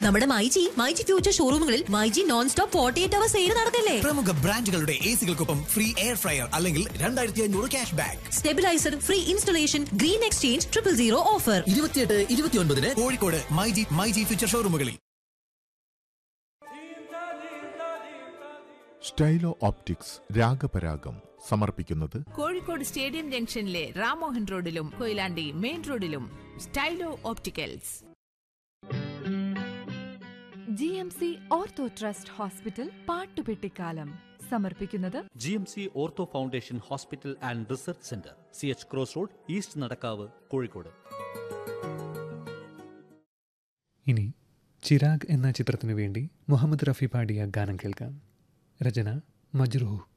നമ്മുടെ മൈജി മൈജി ഫ്യൂച്ചർ ഷോറൂമുകളിൽ myG non stop forty eight hour sale നടക്കല്ലേ പ്രമുഖ ബ്രാൻഡുകളുടെ എ സികൾക്കൊപ്പം ഫ്രീ എയർ ഫ്രയർ അല്ലെങ്കിൽ രണ്ടായിരത്തി അഞ്ഞൂറ് cash back stabiliser free installation green exchange triple zero offer ഇരുപത്തിയെട്ട് ഇരുപത്തിയൊൻപതിന് കോഴിക്കോട് മൈജി മൈജി ഫ്യൂച്ചർ ഷോറൂമുകളിൽ സ്റ്റൈലോ ഓപ്റ്റിക്സ് രാഗപരാഗം സമർപ്പിക്കുന്നത് കോഴിക്കോട് സ്റ്റേഡിയം ജംഗ്ഷനിലെ റാമോഹൻ റോഡിലും കൊയിലാണ്ടി മെയിൻ റോഡിലും Stylo opticals G M C ortho trust hospital Pattupettikkalam സമർപ്പിക്കുന്നത് G M C ortho foundation hospital and research centre C H cross road east Nadakkavu Kozhikode ഇനി ചിരാഗ് എന്ന ചിത്രത്തിനു വേണ്ടി മുഹമ്മദ് റഫി പാടിയ ഗാനം കേൾക്കാം രചന മജ്റൂഹ്